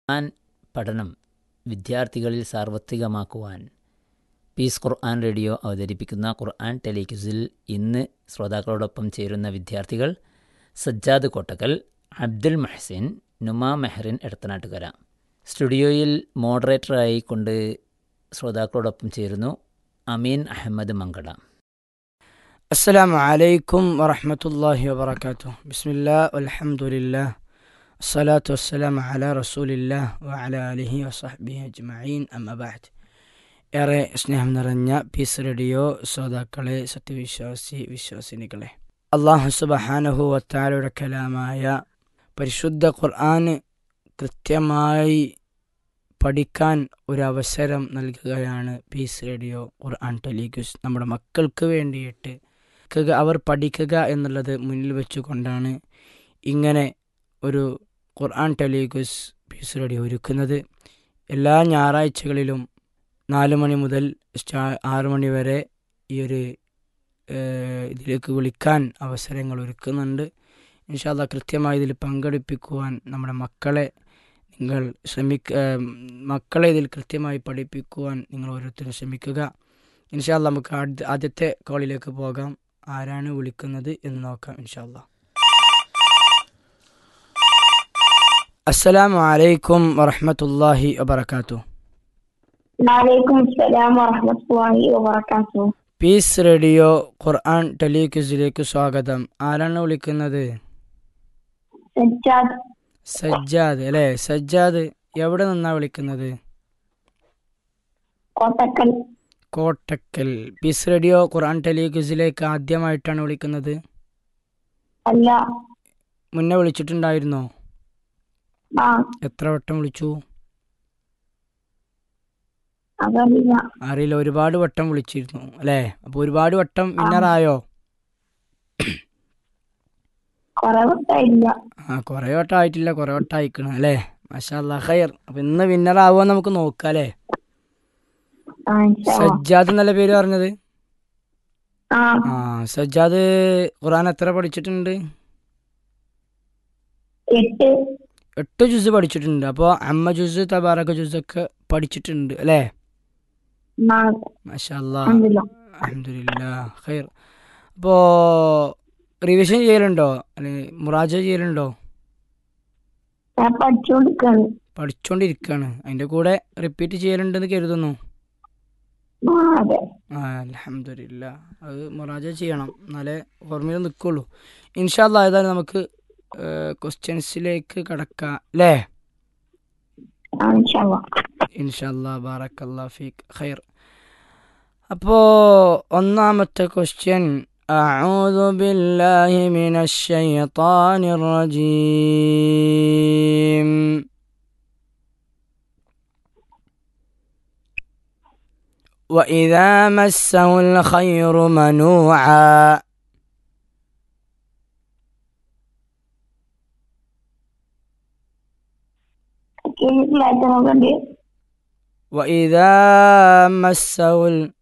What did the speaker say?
ഖുർആൻ പഠനം വിദ്യാർത്ഥികളിൽ സാർവത്രികമാക്കുവാൻ പീസ് ഖുർആൻ റേഡിയോ അവതരിപ്പിക്കുന്ന ഖുർആൻ ടെലിക്യുസിൽ ഇന്ന് ശ്രോതാക്കളോടൊപ്പം ചേരുന്ന വിദ്യാർത്ഥികൾ സജ്ജാദ് കോട്ടക്കൽ അബ്ദുൽ മെഹസിൻ നുമ മെഹറിൻ എടത്തനാട്ടുകര സ്റ്റുഡിയോയിൽ മോഡറേറ്ററായി കൊണ്ട് ശ്രോതാക്കളോടൊപ്പം ചേരുന്നു അമീൻ അഹമ്മദ് മങ്കട السلام عليكم ورحمة الله وبركاته بسم الله والحمد لله الصلاة والسلام على رسول الله وعلى آله وصحبه أجمعين أما بعد ഏറെ സ്നേഹം നിറഞ്ഞ പീസ് റേഡിയോ ശ്രോതാക്കളെ സത്യവിശ്വാസി വിശ്വാസിനികളെ അള്ളാഹു സുബഹാനഹു വത്താലയുടെ കലാമായ പരിശുദ്ധ ഖുർആൻ കൃത്യമായി പഠിക്കാൻ ഒരു അവസരം നൽകുകയാണ് പീസ് റേഡിയോ ഖുർആൻ ടെലിഗ്യൂസ് നമ്മുടെ മക്കൾക്ക് വേണ്ടിയിട്ട് ക്കുക അവർ പഠിക്കുക എന്നുള്ളത് മുന്നിൽ വെച്ചുകൊണ്ടാണ് ഇങ്ങനെ ഒരു ഖുർആൻ ടെലിഗ്യൂസ് പീസ് റേഡിയോ ഒരുക്കുന്നത് എല്ലാ ഞായറാഴ്ചകളിലും നാല് മണി മുതൽ സ്റ്റാ ആറ് മണി വരെ ഈ ഒരു ഏഹ്, ഇതിലേക്ക് വിളിക്കാൻ അവസരങ്ങൾ ഒരുക്കുന്നുണ്ട് ഇൻഷാല്ല കൃത്യമായി ഇതിൽ പങ്കെടുപ്പിക്കുവാൻ നമ്മുടെ മക്കളെ നിങ്ങൾ ശ്രമിക്ക ഏഹ്, മക്കളെ ഇതിൽ കൃത്യമായി പഠിപ്പിക്കുവാൻ നിങ്ങൾ ഓരോരുത്തരും ശ്രമിക്കുക ഇൻഷാല്ല നമുക്ക് ആദ്യ- ആദ്യത്തെ കോളിലേക്ക് പോകാം ആരാണ് വിളിക്കുന്നത് എന്ന് നോക്കാം ഇൻഷാല്ല അസ്സലാമു അലൈക്കും വറഹ്മത്തുള്ളാഹി വബറകാതുഹു വലൈക്കും അസ്സലാം വറഹ്മത്തുള്ളാഹി വബറകാതുഹു പീസ് റേഡിയോ ഖുർആൻ ടെലിക്യൂസിലേക്ക് സ്വാഗതം ആരാണ് വിളിക്കുന്നത് സജ്ജാദ് സജ്ജാദ് അല്ലേ സജ്ജാദ് എവിടെ നിന്നാ വിളിക്കുന്നത് Kottakkal Kottakkal peace radio Quran ടെലിക്യൂസിലേക്ക് ആദ്യമായിട്ടാണ് വിളിക്കുന്നത് അല്ല മുന്നേ വിളിച്ചിട്ടുണ്ടായിരുന്നോ ആ എത്ര വട്ടം വിളിച്ചു അതറിയില്ല അറിയില്ല ഒരുപാട് വട്ടം വിളിച്ചിരുന്നു അല്ലേ അപ്പോൾ ഒരുപാട് വട്ടം വിന്നറായോ കൊറേ വട്ടായില്ല ആ കുറേ വട്ടം ആയിട്ടില്ല കുറേ വട്ടം അയക്കണം അല്ലേ മാഷാ ഖൈർ അപ്പം ഇന്ന് വിന്നർ ആവുമോ നമുക്ക് നോക്കാം അല്ലേ ആ ഇൻഷാ അല്ലാ. സജ്ജാദ് എന്നല്ല പേര് പറഞ്ഞത് ആ ആ സജ്ജാദ് ഖുർആൻ എത്ര പഠിച്ചിട്ടുണ്ട് എട്ട് എട്ട് ജുസ് പഠിച്ചിട്ടുണ്ട് അപ്പോൾ അമ്മ ജുസ് തബാറക ജുസ് ഒക്കെ പഠിച്ചിട്ടുണ്ട് അല്ലേ ആ, മാഷാ അൽഹംദുലില്ലാ. അലഹമില്ല ഖൈർ അപ്പോൾ റിവിഷൻ ചെയ്യലുണ്ടോ അല്ലെങ്കിൽ മുറാജ ചെയ്യലുണ്ടോ ഞാൻ പഠിച്ചുകൊണ്ടിരിക്കാണ് പഠിച്ചുകൊണ്ടിരിക്കുകയാണ് അതിൻ്റെ കൂടെ റിപ്പീറ്റ് ചെയ്യലുണ്ടെന്ന് കരുതുന്നു ആ അതെ ആ അലഹമില്ല അത് മൊറാജ ചെയ്യണം എന്നാലേ ഓർമ്മയിൽ നിൽക്കുള്ളൂ ഇൻഷാല്ല ഏതായാലും നമുക്ക് ക്വസ്റ്റ്യൻസിലേക്ക് കടക്കാം അല്ലേ ആ ഇൻഷാ അല്ലാ. ഇൻഷാല്ലാ ബാറക്കല്ലാ ഫീക്ക് ഖൈർ അപ്പോൾ ഒന്നാമത്തെ ക്വസ്റ്റ്യൻ أعوذ بالله من الشيطان الرجيم وإذا مسه الخير منوعا കേട്ടിട്ടില്ല നോക്കണ്ടേ وإذا مسه ال...